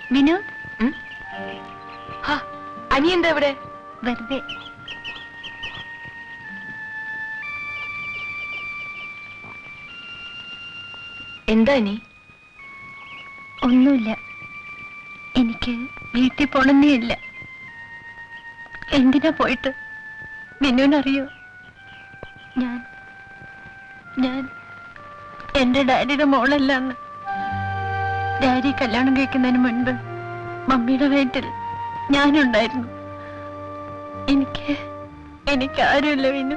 വിനു ഉം? ഹാ, അനി എന്താ ഇവിടെ വെറുതെ എന്താ അനി ഒന്നുമില്ല എനിക്ക് വീട്ടിൽ പോണെന്നേ ഇല്ല എന്തിനാ പോയിട്ട് വിനുവിനറിയോ ഞാൻ ഞാൻ എന്റെ ഡാഡിയുടെ മോളല്ലാന്ന് ഡാഡി കല്യാണം കഴിക്കുന്നതിന് മുൻപ് മമ്മിയുടെ വയറ്റിൽ ഞാനുണ്ടായിരുന്നു എനിക്ക് എനിക്ക് ആരുമില്ല വിനു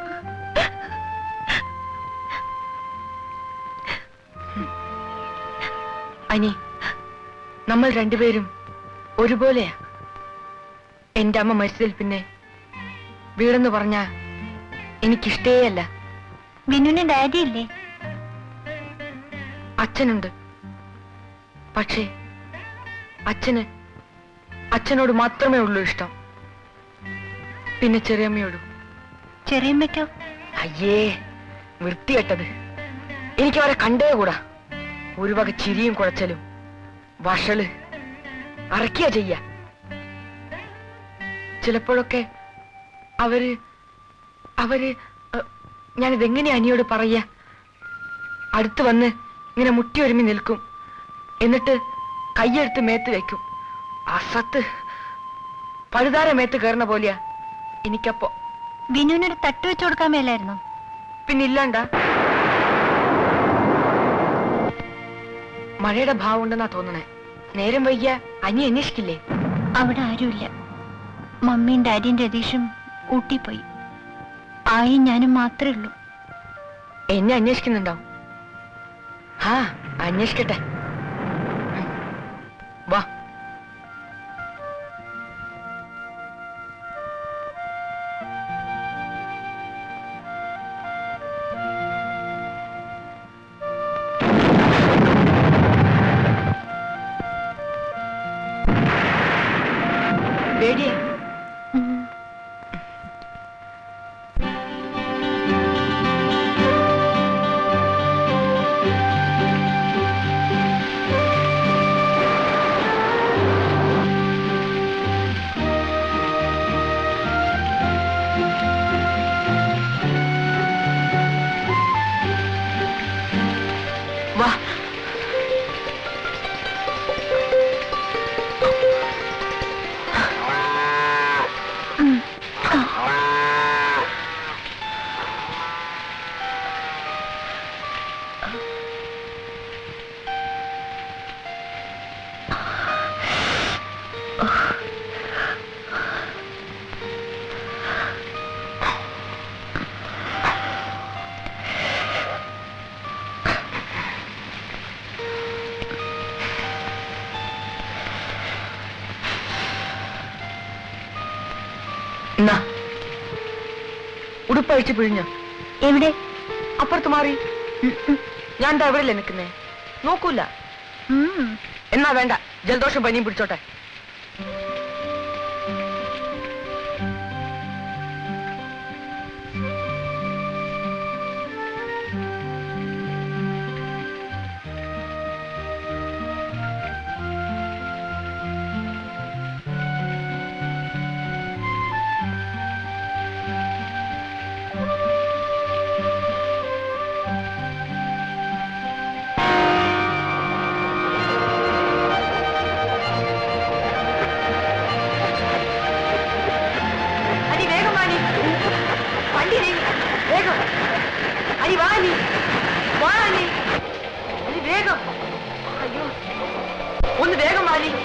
അനി നമ്മൾ രണ്ടുപേരും ഒരുപോലെയാ എന്റെ അമ്മ മരിച്ചതിൽ പിന്നെ വീടെന്ന് പറഞ്ഞ എനിക്കിഷ്ടേയല്ല വിനുവിന് ഡാഡി ഇല്ലേ അച്ഛനുണ്ട് പക്ഷേ അച്ഛന് അച്ഛനോട് മാത്രമേ ഉള്ളൂ ഇഷ്ടം പിന്നെ ചെറിയമ്മയോടും ചെറിയമ്മയ്ക്കോ അയ്യേ വൃത്തികെട്ടത് എനിക്ക് അവരെ കണ്ടേ കൂടാ ഒരു വക ചിരിയും കുഴച്ചലും വഷള് അറക്കിയ ചെയ്യ ചിലപ്പോഴൊക്കെ അവര് അവര് അഹ്, ഞാനിതെങ്ങനെയാ അനിയോട് പറയാ അടുത്ത് വന്ന് ഇങ്ങനെ മുട്ടി ഒരുമി നിൽക്കും എന്നിട്ട് കൈയെടുത്ത് മേത്ത് വെക്കും അസത്ത് പഴുതാര മേത്ത് കയറുന്ന പോലെയാ എനിക്കപ്പോ വിനുവിനൊരു തട്ട് വെച്ച് കൊടുക്കാൻ മേലായിരുന്നോ പിന്നില്ലാണ്ട മഴയുടെ ഭാവം ഉണ്ടെന്നാ തോന്നണേ നേരം വൈകിയ അനി അന്വേഷിക്കില്ലേ അവിടെ ആരുമില്ല മമ്മിയും ഡാഡിയും രതീഷും ഊട്ടി പോയി ആയും ഞാനും മാത്രമേ ഉള്ളൂ എന്നെ അന്വേഷിക്കുന്നുണ്ടാവും ഹാ അന്വേഷിക്കട്ടെ ഉം. വാ പേടിയേ ഉം. വാ എന്നാ ഉടുപ്പഴിച്ച് പിഴിഞ്ഞോ എവിടെ അപ്പുറത്ത് മാറി ഞാൻ എന്താ എവിടെയല്ലേ നിൽക്കുന്നേ നോക്കൂല ഉം. എന്നാ വേണ്ട ജലദോഷം പനിയും പിടിച്ചോട്ടെ അനി വേഗം വാ നീ വണ്ടി നീ വേഗം അനി വാ നീ വാ നീ അനി വേഗം അയ്യോ ഒന്ന് വേഗം വാ നീ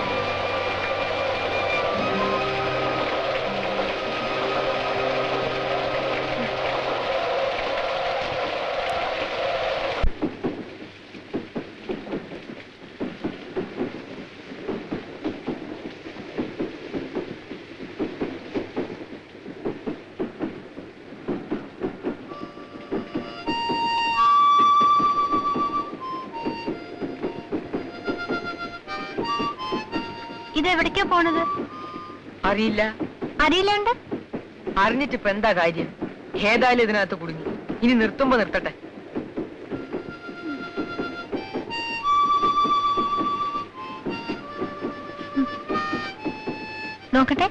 ഇത് എവിടേക്കാ പോണത് അറിയില്ല അറിയില്ലാണ്ട് അറിഞ്ഞിട്ടിപ്പോ എന്താ കാര്യം ഏതായാലും ഇതിനകത്ത് കുടുങ്ങി ഇനി നിർത്തുമ്പോ നിർത്തട്ടെ ഉം. നോക്കട്ടെ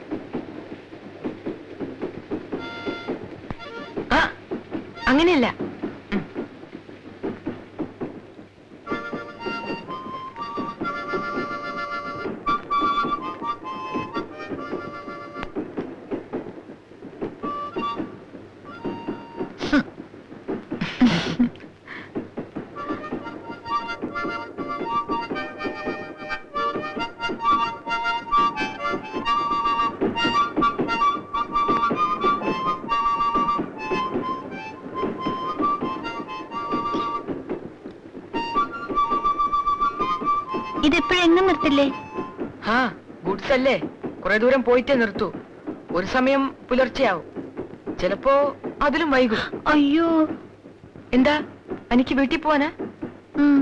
ആ അങ്ങനെയല്ല ഉം. ഇതിപ്പോഴെങ്ങും നിർത്തില്ലേ ആ ഗുഡ്സ് അല്ലേ കുറെ ദൂരം പോയിട്ടേ നിർത്തൂ ഒരു സമയം പുലർച്ചെയാവും ചിലപ്പോ അതിലും വൈകും അയ്യോ എന്താ എനിക്ക് വീട്ടിൽ പോവാനാ ഉം.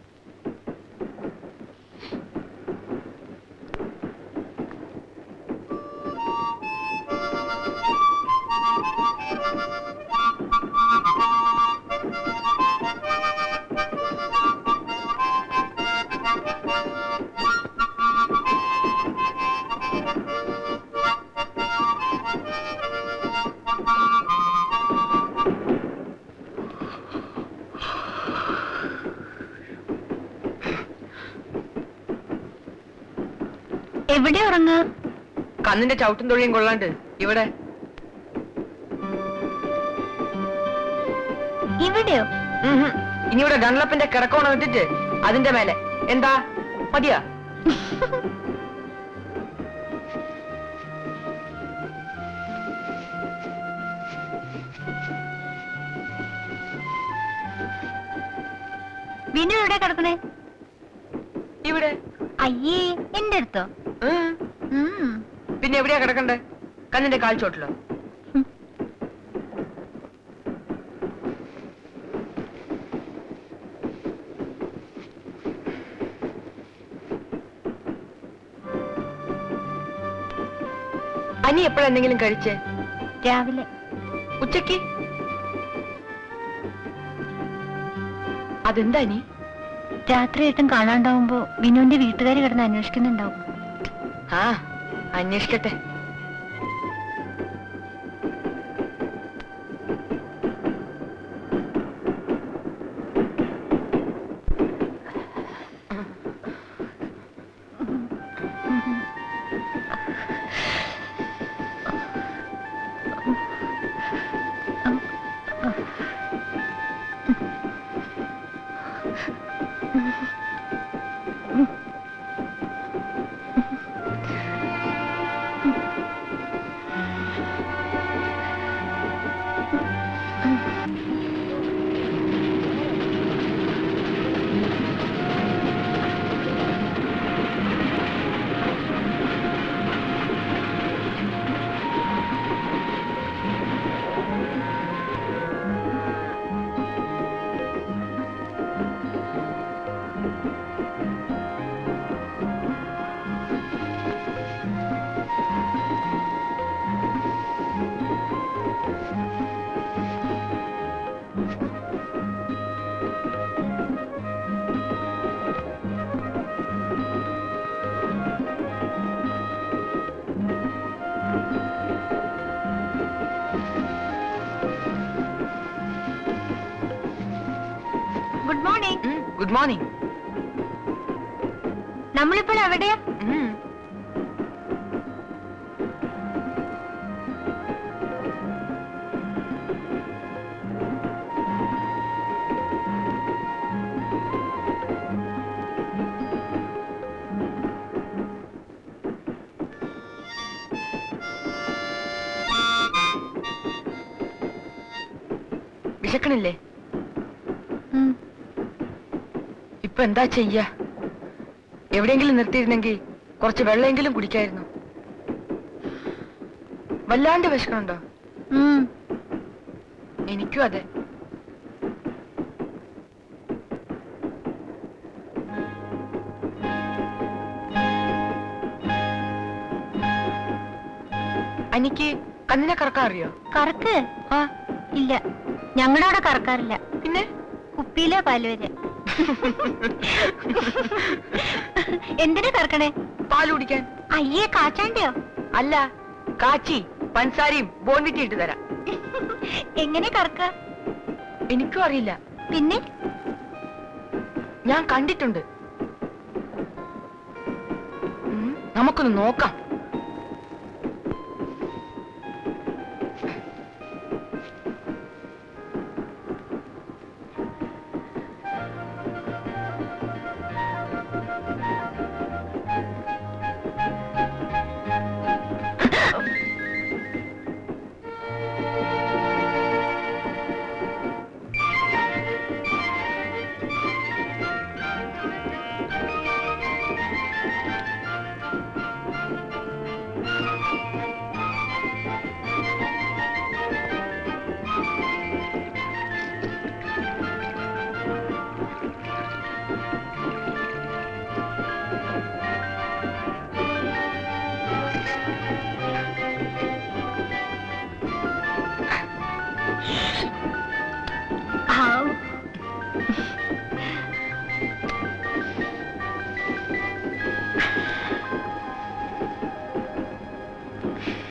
എവിടെ ഉറങ്ങാ കന്നിന്റെ ചവിട്ടും തൊഴിയും കൊള്ളാണ്ട് ഇവിടെ ഇവിടെയോ ഉം ഹും. ഇനി ഇവിടെ ഡൺലപ്പിന്റെ കിടക്കോണം ഇട്ടിട്ട് അതിന്റെ മേലെ എന്താ മതിയാ വിനു എവിടെ കിടക്കണേ ഇവിടെ അയ്യേ എന്റെ അടുത്തോ ഉം. ഉം. പിന്നെ എവിടെയാ കിടക്കണ്ടേ കന്നിന്റെ കാൽച്ചോട്ടിലോ ഉം. അനി എപ്പോഴെന്തെങ്കിലും കഴിച്ചേ രാവിലെ ഉച്ചക്ക് അതെന്താ അനി രാത്രിയായിട്ടും കാണാണ്ടാവുമ്പോ വിനുവിന്റെ വീട്ടുകാർ കിടന്ന് അന്വേഷിക്കുന്നുണ്ടാവും ആ അന്വേഷിക്കട്ടെ ഗുഡ് മോർണിംഗ് ഗുഡ് മോർണിംഗ് നമ്മളിപ്പോൾ എവിടെയാ വിശക്കണില്ലേ ഉം. ഇപ്പൊ എന്താ ചെയ്യ എവിടെയെങ്കിലും നിർത്തിയിരുന്നെങ്കിൽ കുറച്ച് വെള്ളമെങ്കിലും കുടിക്കായിരുന്നു വല്ലാണ്ട് വിശക്കണുണ്ടോ ഉം. എനിക്കും അതെ അനിക്ക് കണ്ണിനെ കറക്കാൻ അറിയോ കറക്ക് ആ ഇല്ല ഞങ്ങളുടെ അവിടെ കറക്കാറില്ല പിന്നെ കുപ്പിയിലെ പാല് വരെ എന്തിനാ കറക്കണേ പാല് കുടിക്കാൻ അയ്യേ കാച്ചാണ്ടയോ അല്ല കാച്ചി പഞ്ചസാരയും ബോണ്ടിറ്റി ഇട്ട് തരാം എങ്ങനെ കറക്ക എനിക്കും അറിയില്ല പിന്നെ ഞാൻ കണ്ടിട്ടുണ്ട് ഉം, നമുക്കൊന്ന് നോക്കാം